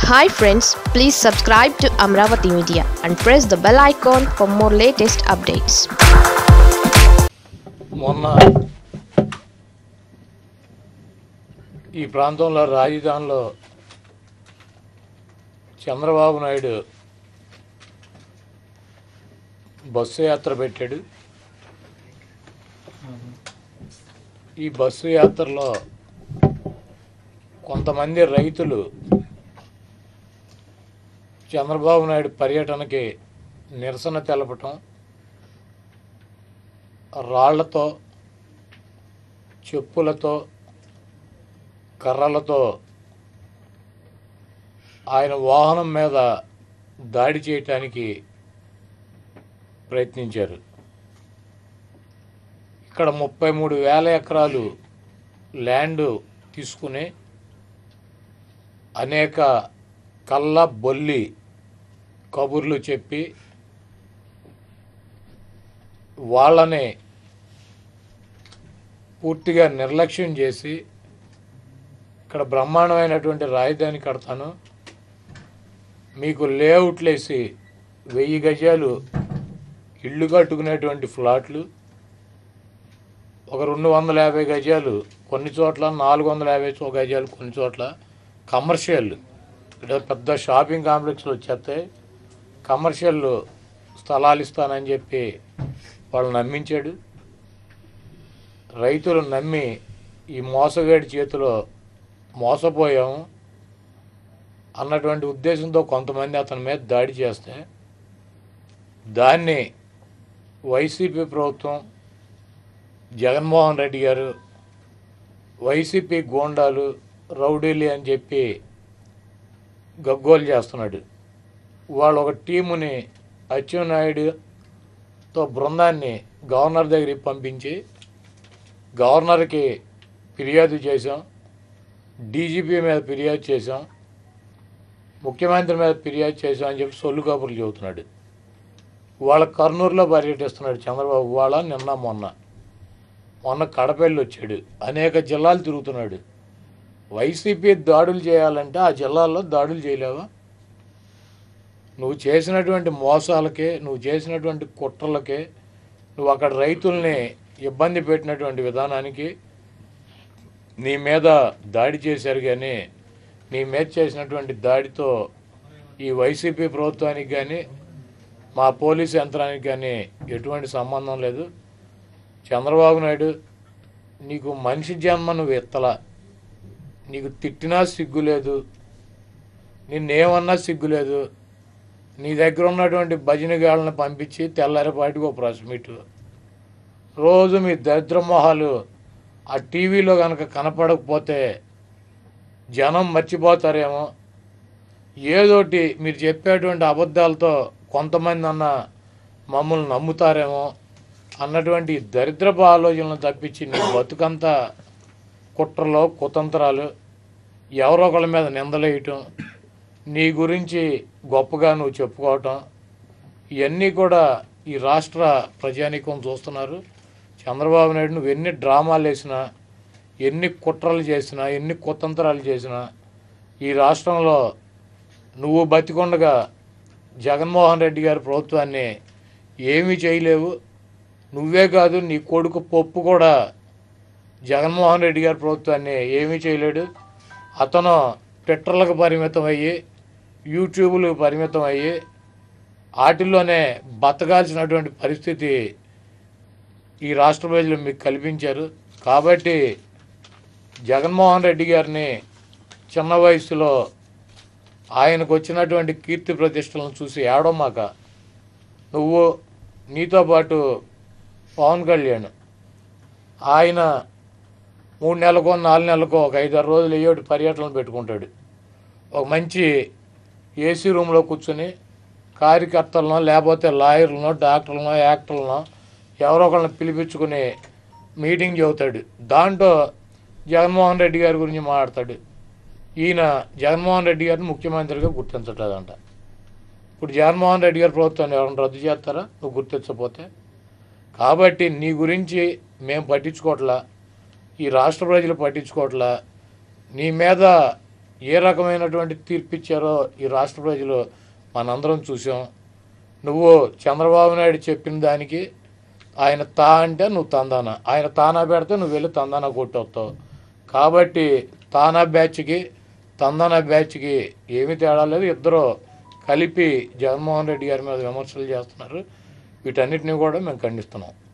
hi friends please subscribe to Amaravati media and press the bell icon for more latest updates మొన్న ఈ ప్రాంతంలో రాజధానిలో Chandrababu Naidu bus యాత్ర పెట్టాడు ఈ బస్సు యాత్రలో కొంతమంది రైతులు చంద్రబాబు నాయుడు పర్యటనకి నిరసన తెలపటం రాళ్లతో చెప్పులతో కర్రలతో ఆయన వాహనం మీద దాడి చేయటానికి ప్రయత్నించారు ఇక్కడ ముప్పై మూడు వేల ఎకరాలు ల్యాండ్ తీసుకుని అనేక కళ్ళ బొల్లి కబుర్లు చెప్పి వాళ్ళని పూర్తిగా నిర్లక్ష్యం చేసి ఇక్కడ బ్రహ్మాండమైనటువంటి రాజధాని కడతాను మీకు లేఅవుట్లు వేసి వెయ్యి గజాలు ఇళ్ళు కట్టుకునేటువంటి ఫ్లాట్లు ఒక రెండు వందల యాభై గజాలు కొన్ని చోట్ల నాలుగు వందల యాభై చో- గజాలు కొన్ని చోట్ల కమర్షియల్ ఇక్కడ పెద్ద షాపింగ్ కాంప్లెక్స్లు వచ్చేస్తాయి కమర్షియల్ స్థలాలు ఇస్తానని చెప్పి వాళ్ళు నమ్మించాడు రైతులు నమ్మి ఈ మోసగాడి చేతిలో మోసపోయాము అన్నటువంటి ఉద్దేశంతో కొంతమంది అతని మీద దాడి చేస్తే దాన్ని వైసీపీ ప్రభుత్వం జగన్మోహన్ రెడ్డి గారు వైసీపీ గోండాలు రౌడీలు అని చెప్పి గగ్గోలు చేస్తున్నాడు వాళ్ళు ఒక టీముని అచ్చెన్నాయుడుతో బృందాన్ని గవర్నర్ దగ్గరికి పంపించి గవర్నర్కి ఫిర్యాదు చేశాం డీజీపీ మీద ఫిర్యాదు చేశాం ముఖ్యమంత్రి మీద ఫిర్యాదు చేశాం అని చెప్పి సొల్లు కబుర్లు చెబుతున్నాడు వాళ్ళ కర్నూలులో పర్యటిస్తున్నాడు చంద్రబాబు వాళ్ళ నిన్న మొన్న మొన్న కడపల్లి వచ్చాడు అనేక జిల్లాలు తిరుగుతున్నాడు వైసీపీ దాడులు చేయాలంటే ఆ జిల్లాల్లో దాడులు చేయలేవా నువ్వు చేసినటువంటి మోసాలకే నువ్వు చేసినటువంటి కుట్రలకే నువ్వు అక్కడ రైతుల్ని ఇబ్బంది పెట్టినటువంటి విధానానికి నీ మీద దాడి చేశారు కానీ నీ మీద చేసినటువంటి దాడితో ఈ వైసీపీ ప్రభుత్వానికి కానీ మా పోలీసు యంత్రానికి కానీ ఎటువంటి సంబంధం లేదు చంద్రబాబు నాయుడు నీకు మనిషి జన్మ నువ్వు ఎత్తలా నీకు తిట్టినా సిగ్గు లేదు నిన్నేమన్నా సిగ్గు లేదు నీ దగ్గర ఉన్నటువంటి భజనగాళ్ళని పంపించి తెల్లారిపాటికి ఒక ప్రెస్ మీట్ రోజు మీ దరిద్ర మొహాలు ఆ టీవీలో కనుక కనపడకపోతే జనం మర్చిపోతారేమో ఏదోటి మీరు చెప్పేటువంటి అబద్ధాలతో కొంతమంది అన్న మమ్మల్ని నమ్ముతారేమో అన్నటువంటి దరిద్రపు ఆలోచనలు తప్పించి నీ బతుకంతా కుట్రలో కుతంత్రాలు ఎవరో ఒకళ్ళ మీద నిందలేయటం నీ గురించి గొప్పగా నువ్వు చెప్పుకోవటం ఇవన్నీ కూడా ఈ రాష్ట్ర ప్రజానీకం చూస్తున్నారు చంద్రబాబు నాయుడు నువ్వు ఎన్ని డ్రామాలు వేసినా ఎన్ని కుట్రలు చేసినా ఎన్ని కుతంత్రాలు చేసినా ఈ రాష్ట్రంలో నువ్వు బతికొండగా జగన్మోహన్ రెడ్డి గారి ప్రభుత్వాన్ని ఏమీ చేయలేవు నువ్వే కాదు నీ కొడుకు పప్పు కూడా జగన్మోహన్ రెడ్డి గారి ప్రభుత్వాన్ని ఏమీ చేయలేడు అతను ట్విట్టర్లకు పరిమితం అయ్యి యూట్యూబ్లకు పరిమితం అయ్యి వాటిల్లోనే బతకాల్సినటువంటి పరిస్థితి ఈ రాష్ట్ర ప్రజలు మీకు కల్పించారు కాబట్టి జగన్మోహన్ రెడ్డి గారిని చిన్న వయసులో ఆయనకు వచ్చినటువంటి కీర్తి ప్రతిష్టలను చూసి ఏడవమాక నువ్వు నీతో పాటు పవన్ కళ్యాణ్ ఆయన మూడు నెలలకో నాలుగు నెలలకో ఒక ఐదారు రోజులు ఏయోటి పర్యటనలు పెట్టుకుంటాడు ఒక మంచి ఏసీ రూమ్లో కూర్చొని కార్యకర్తలను లేకపోతే లాయర్లను డాక్టర్లను యాక్టర్లను ఎవరో ఒకళ్ళని పిలిపించుకుని మీటింగ్ చెబుతాడు దాంట్లో జగన్మోహన్ రెడ్డి గారి గురించి మాట్లాడతాడు ఈయన జగన్మోహన్ రెడ్డి గారిని ముఖ్యమంత్రిగా గుర్తించట్లేదంట ఇప్పుడు జగన్మోహన్ రెడ్డి గారి ప్రభుత్వాన్ని ఎవరైనా రద్దు చేస్తారా నువ్వు గుర్తించకపోతే కాబట్టి నీ గురించి మేము పట్టించుకోవట్లా ఈ రాష్ట్ర ప్రజలు పట్టించుకోవట్లా నీ మీద ఏ రకమైనటువంటి తీర్పు ఇచ్చారో ఈ రాష్ట్ర ప్రజలు మనందరం చూసాం నువ్వు చంద్రబాబు నాయుడు చెప్పిన దానికి ఆయన తా అంటే నువ్వు తందాన ఆయన తానా పెడితే నువ్వు వెళ్ళి తందానా కొట్టొస్తావు కాబట్టి తానా బ్యాచ్కి తందానా బ్యాచ్కి ఏమీ తేడా లేదు ఇద్దరు కలిపి జగన్మోహన్ రెడ్డి గారి మీద విమర్శలు చేస్తున్నారు వీటన్నిటిని కూడా మేము ఖండిస్తున్నాం